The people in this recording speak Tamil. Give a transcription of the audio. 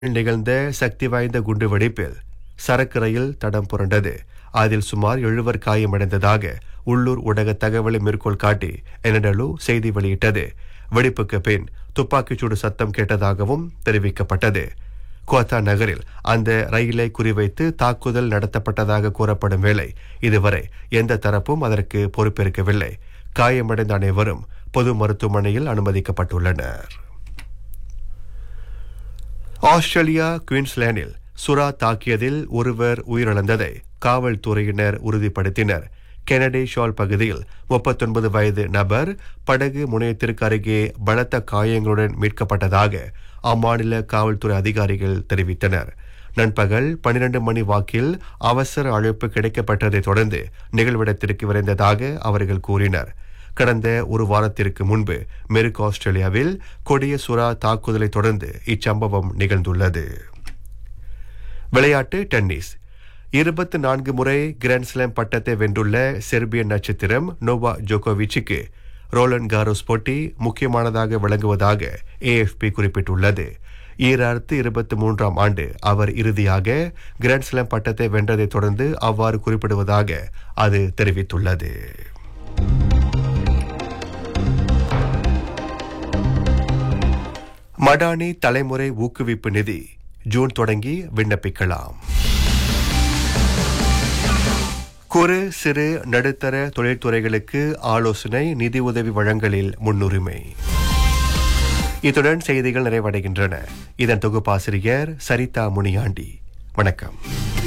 நிகழ்ந்த சக்தி வாய்ந்த குண்டுவெடிப்பில் சரக்கு ரயில் தடம் புரண்டது அதில் சுமார் எழுவர் காயமடைந்ததாக உள்ளூர் ஊடக தகவலை மேற்கோள் காட்டி எனடலு செய்தி வெளியிட்டது வெடிப்புக்கு பின் துப்பாக்கிச்சூடு சத்தம் கேட்டதாகவும் தெரிவிக்கப்பட்டது கோத்தா நகரில் அந்த ரயிலை குறிவைத்து தாக்குதல் நடத்தப்பட்டதாக கூறப்படும் வேளை இதுவரை எந்த தரப்பும் அதற்கு பொறுப்பேற்கவில்லை காயமடைந்த அனைவரும் பொது மருத்துவமனையில் அனுமதிக்கப்பட்டுள்ளனர் ஆஸ்திரேலியா குயின்ஸ்லாண்டில் சுறா தாக்கியதில் ஒருவர் உயிரிழந்ததை காவல்துறையினர் உறுதிப்படுத்தினர் கெனடி ஷால் பகுதியில் முப்பத்தொன்பது வயது நபர் படகு முனையத்திற்கு அருகே பலத்த காயங்களுடன் மீட்கப்பட்டதாக அம்மாநில காவல்துறை அதிகாரிகள் தெரிவித்தனர் நண்பகல் பனிரெண்டு மணி வாக்கில் அவசர அழைப்பு கிடைக்கப்பட்டதைத் தொடர்ந்து நிகழ்விடத்திற்கு விரைந்ததாக அவர்கள் கூறினர் கடந்த ஒரு வாரத்திற்கு முன்பு மெருக்கு ஆஸ்திரேலியாவில் கொடிய சுறா தாக்குதலை தொடர்ந்து இச்சம்பவம் நிகழ்ந்துள்ளது விளையாட்டு டென்னிஸ் இருபத்தி நான்கு முறை கிராண்ட்ஸ்லாம் பட்டத்தை வென்றுள்ள செர்பிய நட்சத்திரம் நோவா ஜோகோவிச்சுக்கு ரோலன் காரோஸ் போட்டி முக்கியமானதாக விளங்குவதாக ஏஎஃப்பி குறிப்பிட்டுள்ளது ஈராயிரத்து இருபத்தி மூன்றாம் ஆண்டு அவர் இறுதியாக கிராண்ட்ஸ்லாம் பட்டத்தை வென்றதைத் தொடர்ந்து அவ்வாறு குறிப்பிடுவதாக அது தெரிவித்துள்ளது மடானி தலைமுறை ஊக்குவிப்பு நிதி ஜூன் தொடங்கி விண்ணப்பிக்கலாம் குறு சிறு நடுத்தர தொழில்துறைகளுக்கு ஆலோசனை நிதி உதவி வழங்கலில் முன்னுரிமை இத்துடன் செய்திகள் நிறைவடைகின்றன இதன் தொகுப்பாசிரியர் சரிதா முனியாண்டி வணக்கம்